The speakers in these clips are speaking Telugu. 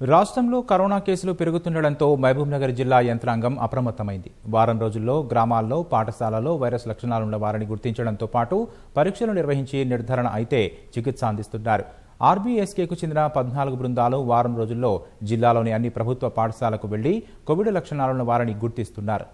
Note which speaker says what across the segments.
Speaker 1: రాష్ట్రంలో కరోనా కేసులు పెరుగుతుండటంతో మహబూబ్నగర్ జిల్లా యంత్రాంగం అప్రమత్తమైంది వారం రోజుల్లో గ్రామాల్లో పాఠశాలలో వైరస్ లక్షణాలున్న వారిని గుర్తించడంతో పాటు పరీక్షలు నిర్వహించి నిర్ధారణ అయితే చికిత్స అందిస్తున్నారు ఆర్బీఎస్కేకు చెందిన పద్నాలుగు బృందాలు వారం రోజుల్లో జిల్లాలోని అన్ని ప్రభుత్వ పాఠశాలకు వెళ్లి కోవిడ్ లక్షణాలున్న వారిని గుర్తిస్తున్నారు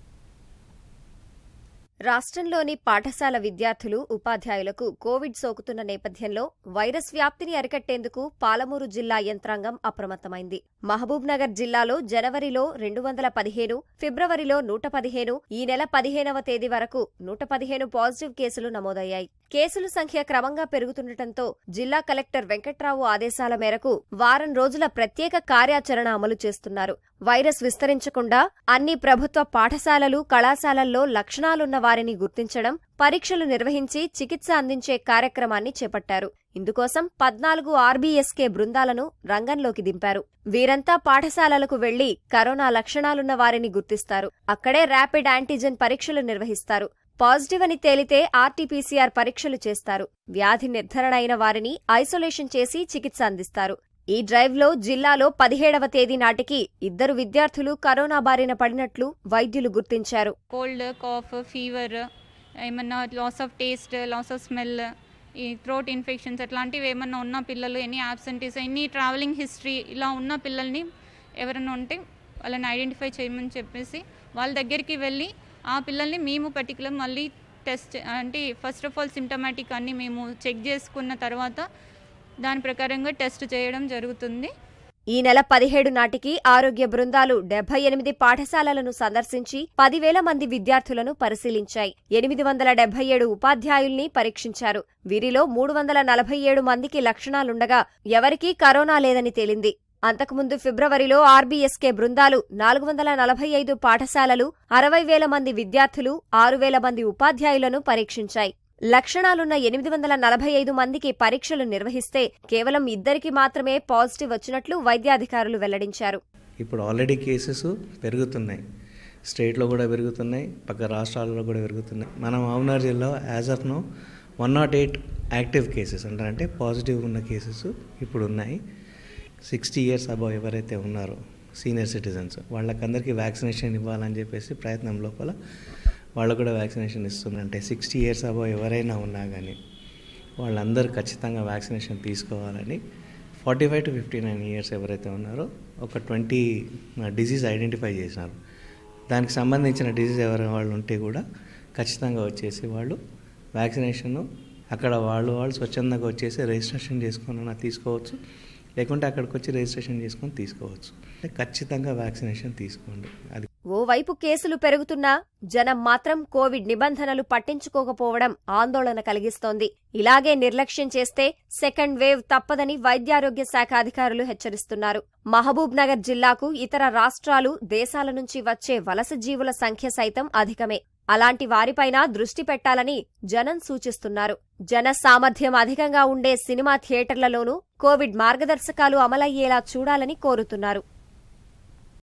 Speaker 2: రాష్ట్రంలోని పాఠశాల విద్యార్థులు ఉపాధ్యాయులకు కోవిడ్ సోకుతున్న నేపథ్యంలో వైరస్ వ్యాప్తిని అరికట్టేందుకు పాలమూరు జిల్లా యంత్రాంగం అప్రమత్తమైంది మహబూబ్నగర్ జిల్లాలో జనవరిలో రెండు వందల పదిహేను ఫిబ్రవరిలో నూట పదిహేను ఈ నెల పదిహేనవ తేదీ వరకు నూట పదిహేను పాజిటివ్ కేసులు నమోదయ్యాయి కేసుల సంఖ్య క్రమంగా పెరుగుతుండటంతో జిల్లా కలెక్టర్ వెంకట్రావు ఆదేశాల మేరకు వారం రోజుల ప్రత్యేక కార్యాచరణ అమలు చేస్తున్నారు వైరస్ విస్తరించకుండా అన్ని ప్రభుత్వ పాఠశాలలు కళాశాలల్లో లక్షణాలున్న వారిని గుర్తించడం పరీక్షలు నిర్వహించి చికిత్స అందించే కార్యక్రమాన్ని చేపట్టారు ఇందుకోసం పద్నాలుగు ఆర్బీఎస్కే బృందాలను రంగంలోకి దింపారు వీరంతా పాఠశాలలకు వెళ్లి కరోనా లక్షణాలున్న వారిని గుర్తిస్తారు అక్కడే ర్యాపిడ్ యాంటీజెన్ పరీక్షలు నిర్వహిస్తారు పాజిటివ్ అని తేలితే ఆర్టీపీసీఆర్ పరీక్షలు చేస్తారు వ్యాధి నిర్ధారణ అయిన వారిని ఐసోలేషన్ చేసి చికిత్స అందిస్తారు ఈ డ్రైవ్లో జిల్లాలో పదిహేడవ తేదీ నాటికి ఇద్దరు విద్యార్థులు కరోనా బారిన పడినట్లు వైద్యులు గుర్తించారు
Speaker 3: కోల్డ్ కాఫ్ ఫీవర్ ఏమన్నా loss of taste loss of smell ఈ థ్రోట్ ఇన్ఫెక్షన్స్ అట్లాంటివి ఏమన్నా ఉన్న పిల్లలు any absentees any travelling history ఇలా ఉన్న పిల్లల్ని ఎవరైనా ఉంటే వాళ్ళని ఐడెంటిఫై చేయమని చెప్పేసి వాళ్ళ దగ్గరికి వెళ్ళి ఆ పిల్లల్ని మేము పర్టికులర్ మళ్ళీ టెస్ట్ అంటే ఫస్ట్ ఆఫ్ ఆల్ సిమ్టమాటిక్ అన్ని మేము చెక్ చేసుకున్న తర్వాత దాని ప్రకారంగా టెస్ట్ చేయడం జరుగుతుంది
Speaker 2: ఈ నెల పదిహేడు నాటికి ఆరోగ్య బృందాలు డెబ్బై ఎనిమిది పాఠశాలలను సందర్శించి పదివేల మంది విద్యార్థులను పరిశీలించాయి ఎనిమిది వందల డెబ్బై ఏడు ఉపాధ్యాయుల్ని పరీక్షించారు వీరిలో మూడు వందల నలభై ఏడు మందికి లక్షణాలుండగా ఎవరికీ కరోనా లేదని తేలింది అంతకుముందు ఫిబ్రవరిలో ఆర్బీఎస్కే బృందాలు నాలుగు వందల నలభై ఐదు పాఠశాలలు అరవై వేల మంది విద్యార్థులు ఆరు వేల మంది ఉపాధ్యాయులను పరీక్షించాయి లక్షణాలున్న ఎనిమిది వందల నలభై ఐదు మందికి పరీక్షలు నిర్వహిస్తే కేవలం ఇద్దరికి మాత్రమే పాజిటివ్ వచ్చినట్లు వైద్యాధికారులు వెల్లడించారు
Speaker 4: ఇప్పుడు ఆల్రెడీ కేసెస్ పెరుగుతున్నాయి స్టేట్లో కూడా పెరుగుతున్నాయి పక్క రాష్ట్రాల్లో కూడా పెరుగుతున్నాయి మన మహబూబ్నగర్ జిల్లా as of now one nought eight active cases అంటే పాజిటివ్ ఉన్న కేసెస్ ఇప్పుడు ఉన్నాయి సిక్స్టీ ఇయర్స్ అబౌవ్ ఎవరైతే ఉన్నారో సీనియర్ సిటిజన్స్ వాళ్ళకందరికీ వ్యాక్సినేషన్ ఇవ్వాలని చెప్పేసి ప్రయత్నం లోపల వాళ్ళకు కూడా వ్యాక్సినేషన్ ఇస్తున్నారు అంటే సిక్స్టీ ఇయర్స్ అబౌవ్ ఎవరైనా ఉన్నా కానీ వాళ్ళందరూ ఖచ్చితంగా వ్యాక్సినేషన్ తీసుకోవాలని forty five to fifty nine years ఎవరైతే ఉన్నారో ఒక ట్వంటీ డిసీజ్ ఐడెంటిఫై చేసినారు దానికి సంబంధించిన డిసీజ్ ఎవరైనా వాళ్ళు ఉంటే కూడా ఖచ్చితంగా వచ్చేసి వాళ్ళు వ్యాక్సినేషన్ అక్కడ వాళ్ళు వాళ్ళు స్వచ్ఛందంగా వచ్చేసి రిజిస్ట్రేషన్ చేసుకొని తీసుకోవచ్చు లేకుంటే అక్కడికి వచ్చి రిజిస్ట్రేషన్ చేసుకొని తీసుకోవచ్చు ఖచ్చితంగా వ్యాక్సినేషన్ తీసుకోండి అది
Speaker 2: ఓవైపు కేసులు పెరుగుతున్నా జనం మాత్రం కోవిడ్ నిబంధనలు పట్టించుకోకపోవడం ఆందోళన కలిగిస్తోంది ఇలాగే నిర్లక్ష్యం చేస్తే సెకండ్ వేవ్ తప్పదని వైద్యారోగ్య శాఖ అధికారులు హెచ్చరిస్తున్నారు మహబూబ్ నగర్ జిల్లాకు ఇతర రాష్ట్రాలు దేశాల నుంచి వచ్చే వలస జీవుల సంఖ్య సైతం అధికమే అలాంటి వారిపైన దృష్టి పెట్టాలని జనం సూచిస్తున్నారు జన సామర్థ్యం అధికంగా ఉండే సినిమా థియేటర్లలోనూ కోవిడ్ మార్గదర్శకాలు అమలయ్యేలా చూడాలని కోరుతున్నారు